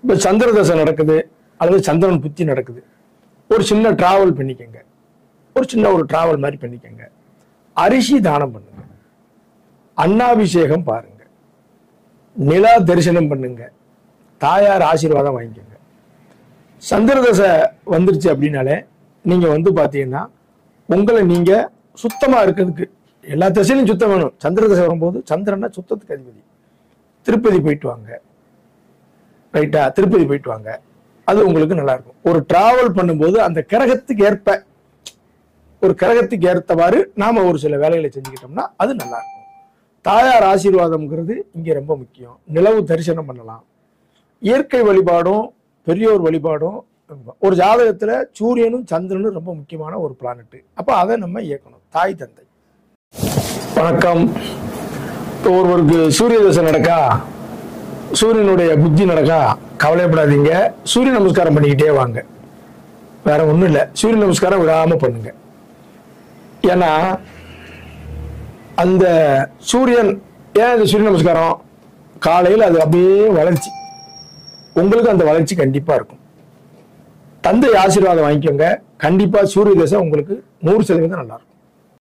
இப்போ சந்திர தசை நடக்குது அல்லது சந்திரன் புத்தி நடக்குது ஒரு சின்ன டிராவல் பண்ணிக்கங்க ஒரு சின்ன ஒரு டிராவல் மாதிரி பண்ணிக்கங்க அரிசி தானம் பண்ணுங்க அன்னாபிஷேகம் பாருங்க நிலா தரிசனம் பண்ணுங்க தாயார் ஆசீர்வாதம் வாங்கிக்கோங்க சந்திர தசை வந்துருச்சு அப்படின்னாலே நீங்க வந்து பாத்தீங்கன்னா உங்களை நீங்க சுத்தமா இருக்கிறதுக்கு எல்லா திசையிலும் சுத்தம் வேணும் சந்திர தசை வரும்போது சந்திரன்னா சுத்தத்துக்கு அதிபதி திருப்பதி போயிட்டு வாங்க ரைட்டா திருப்பதி போயிட்டு வாங்க அது உங்களுக்கு நல்லா இருக்கும் ஒரு டிராவல் பண்ணும்போது அந்த கிரகத்துக்கு ஏற்ப ஒரு கிரகத்துக்கு ஏற்றவாறு நாம ஒரு சில வேலைகளை செஞ்சுக்கிட்டோம்னா அது நல்லா இருக்கும் தாயார் ஆசீர்வாதம்ங்கிறது இங்க ரொம்ப முக்கியம் நிலவு தரிசனம் பண்ணலாம் இயற்கை வழிபாடும் பெரியோர் வழிபாடும் ரொம்ப- ஒரு ஜாதகத்துல சூரியனும் சந்திரனும் ரொம்ப முக்கியமான ஒரு பிளானட் அப்ப அதை நம்ம இயக்கணும் தாய் தந்தை வணக்கம் இப்போ ஒருவருக்கு சூரிய தசை நடக்கா சூரியனுடைய புத்தி நடக்கா கவலைப்படாதீங்க சூரிய நமஸ்காரம் பண்ணிக்கிட்டே வாங்க வேற ஒண்ணும் இல்லை சூரிய நமஸ்காரம் விடாம பண்ணுங்க ஏன்னா அந்த சூரியன் ஏன் இந்த சூரிய நமஸ்காரம் காலையில் அது அப்படியே வளர்ச்சி உங்களுக்கு அந்த வளர்ச்சி கண்டிப்பா இருக்கும் தந்தை ஆசீர்வாதம் வாங்கிக்கோங்க கண்டிப்பா சூரிய தசை உங்களுக்கு நூறு சதவீதம் நல்லா இருக்கும்